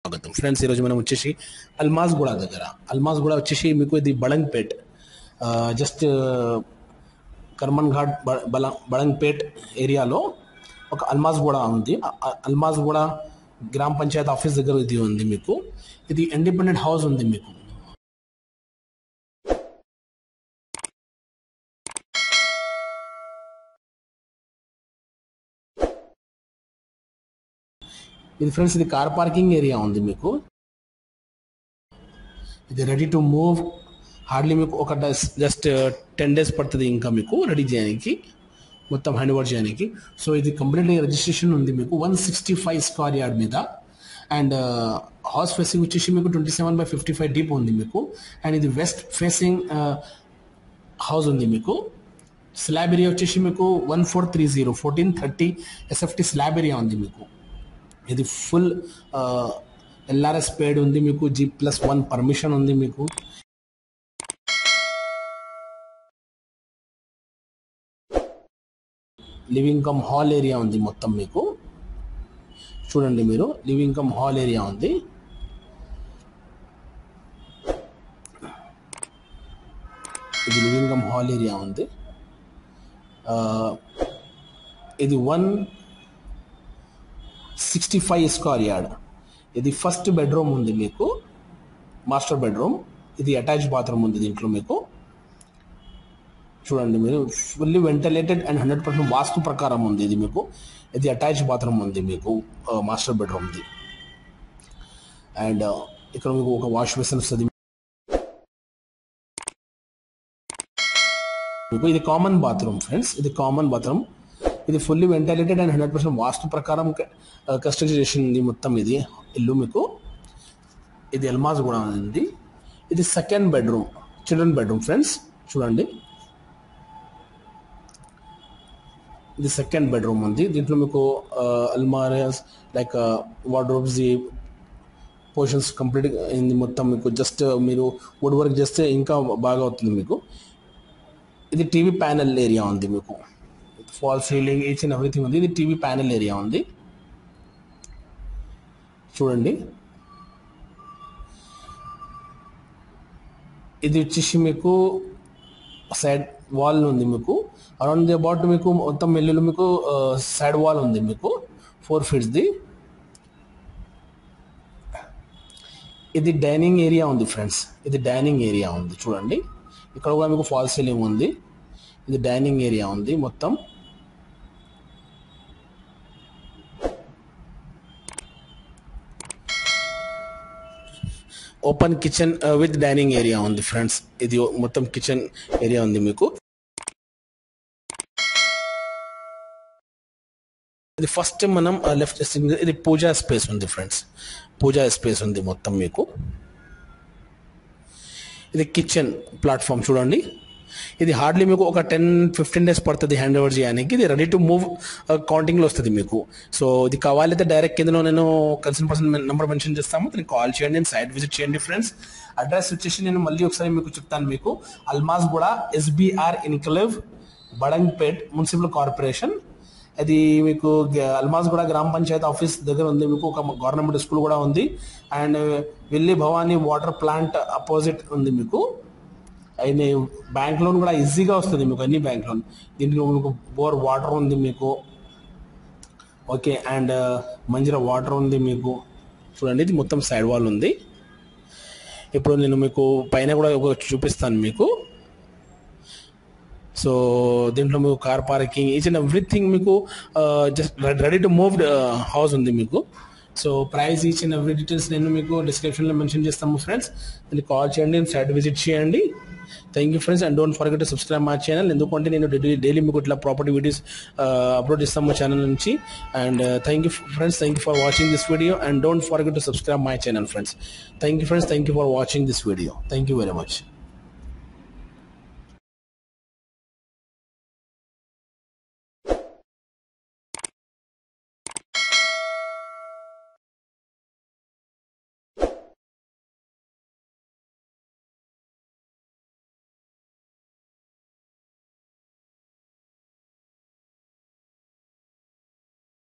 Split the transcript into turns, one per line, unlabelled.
స్వాగతం ఫ్రెండ్స్ ఈరోజు మనం వచ్చేసి అల్మాజ్ గూడ దగ్గర అల్మాజ్ గూడ వచ్చేసి మీకు ఇది బళంగ్పేట్ జస్ట్ కర్మన్ ఘాట్ బ- బల బళంగ్పేట్ ఏరియాలో ఒక అల్మాజ్ గూడ ఉంది ఆ- ఆ అల్మాజ్ గూడ గ్రామ పంచాయత్ ఆఫీస్ దగ్గర ఇది ఉంది మీకు ఇది ఇండిపెండెంట్ హౌస్ ఉంది మీకు ఇది ఫ్రెండ్స్ ఇది కార్ పార్కింగ్ ఏరియా ఉంది మీకు ఇది రెడీ టు మూవ్ హార్డ్లీ మీకు ఒక జస్ట్ టెన్ డేస్ పడుతుంది ఇంకా మీకు రెడీ చేయడానికి మొత్తం హ్యాండ్ ఓవర్ చేయడానికి సో ఇది కంప్లీట్లీ రిజిస్ట్రేషన్ ఉంది మీకు one sixty five square yard మీద అండ్ హౌస్ ఫేసింగ్ వచ్చేసి మీకు twenty seven by fifty five deep ఉంది మీకు అండ్ ఇది వెస్ట్ ఫేసింగ్ హౌస్ ఉంది మీకు స్లాబ్ ఏరియా వచ్చేసి మీకు one four three zero fourteen thirty SFT slab area ఉంది మీకు ఇది ఫుల్ ఎల్ఆర్ఎస్ పేడ్ ఉంది మీకు జీ ప్లస్ వన్ పర్మిషన్ ఉంది మీకు లివింగ్ కమ్ హాల్ ఏరియా ఉంది మొత్తం మీకు చూడండి మీరు లివింగ్ కమ్ హాల్ ఏరియా ఉంది ఇది లివింగ్ కమ్ హాల్ ఏరియా ఉంది ఆ, ఇది one sixty five square yard ఇది ఫస్ట్ బెడ్రూమ్ ఉంది మీకు మాస్టర్ బెడ్రూమ్ ఇది అటాచ్ బాత్రూమ్ ఉంది దీంట్లో మీకు చూడండి మీరు fully ventilated and hundred percent వాస్తు ప్రకారం ఉంది ఇది మీకు ఇది అటాచ్ బాత్రూమ్ ఉంది మీకు మాస్టర్ బెడ్రూమ్ది అండ్ ఇక్కడ మీకు ఒక వాష్ బేసిన్ వస్తుంది మీకు ఇది కామన్ బాత్రూమ్ ఫ్రెండ్స్ ఇది కామన్ బాత్రూమ్ ఇది fully ventilated and hundred percent వాస్తు ప్రకారం కన్స్ట్రక్షన్ చేసింది మొత్తం ఇది ఇల్లు మీకు ఇది ఎల్మాజ్ కూడా ఉంది ఇది second bedroom children bedroom friends చూడండి ఇది సెకండ్ బెడ్రూమ్ ఉంది దీంట్లో మీకు అల్మారియస్ లైక్ వార్డ్రోబ్స్ పోర్షన్స్ కంప్లీట్ అయింది మొత్తం మీకు జస్ట్ మీరు వుడ్ వర్క్ చేస్తే ఇంకా బాగా అవుతుంది మీకు ఇది టీవీ ప్యానెల్ ఏరియా ఉంది మీకు false ceiling each and everything ఉంది ఇది టీవీ ప్యానెల్ ఏరియా ఉంది చూడండి ఇది వచ్చేసి మీకు సైడ్ వాల్ ఉంది మీకు అరౌండ్ ది అబౌట్ మీకు మొత్తం మెల్లులు మీకు సైడ్ వాల్ ఉంది మీకు ఫోర్ ఫీట్స్ది ఇది డైనింగ్ ఏరియా ఉంది ఫ్రెండ్స్ ఇది డైనింగ్ ఏరియా ఉంది చూడండి ఇక్కడ కూడా మీకు ఫాల్ సీలింగ్ ఉంది ఇది డైనింగ్ ఏరియా ఉంది మొత్తం open kitchen with dining area ఉంది ఫ్రెండ్స్ ఇది మొత్తం కిచెన్ ఏరియా ఉంది మీకు ఇది ఫస్ట్ మనం లెఫ్ట్ చేసింది ఇది పూజా స్పేస్ ఉంది ఫ్రెండ్స్ పూజా స్పేస్ ఉంది మొత్తం మీకు ఇది కిచెన్ ప్లాట్ఫామ్ చూడండి ఇది హార్డ్లీ మీకు ఒక టెన్ ఫిఫ్టీన్ డేస్ పడుతుంది హ్యాండ్ ఓవర్ చేయడానికి ఇది రెడీ టు మూవ్ కౌంటింగ్లో వస్తుంది మీకు సో ఇది కావాలైతే డైరెక్ట్ కిందలో నేను కన్సర్న్ పర్సన్ నెంబర్ మెన్షన్ చేస్తాము దానికి కాల్ చేయండి నేను సైట్ విజిట్ చేయండి ఫ్రెండ్స్ అడ్రస్ వచ్చేసి నేను మళ్ళీ ఒకసారి మీకు చెప్తాను మీకు అల్మాజ్ కూడా SBR enclave Badangpet municipal corporation అది మీకు గ- అల్మాజ్ కూడా గ్రామ పంచాయత్ ఆఫీస్ దగ్గర ఉంది మీకు ఒక గవర్నమెంట్ స్కూల్ కూడా ఉంది అండ్ వెల్లి భవానీ వాటర్ ప్లాంట్ అపోజిట్ ఉంది మీకు అయిన బ్యాంక్ లోన్ కూడా ఈజీగా వస్తుంది మీకు అన్ని బ్యాంక్ లోన్ దీంట్లో మీకు బోర్ వాటర్ ఉంది మీకు ఓకే అండ్ మంచిగా వాటర్ ఉంది మీకు చూడండి ఇది మొత్తం సైడ్ వాల్ ఉంది ఇప్పుడు నేను మీకు పైన కూడా ఒక చూపిస్తాను మీకు సో దీంట్లో మీకు car parking each and everything మీకు just ready to move house ఉంది మీకు so price each and every details నేను మీకు డిస్క్రిప్షన్లో మెన్షన్ చేస్తాము ఫ్రెండ్స్ దీన్ని కాల్ చేయండి సైట్ విజిట్ చేయండి thank you friends and don't forget to subscribe మా ఛానల్ ఎందుకంటే నేను డైలీ మీకు ఇట్లా ప్రాపర్టీ వీడియోస్ అప్లోడ్ చేస్తాను మా ఛానల్ నుంచి and thank you friends thank you for watching this video and don't forget to subscribe my channel friends thank you friends thank you for watching this video thank you very much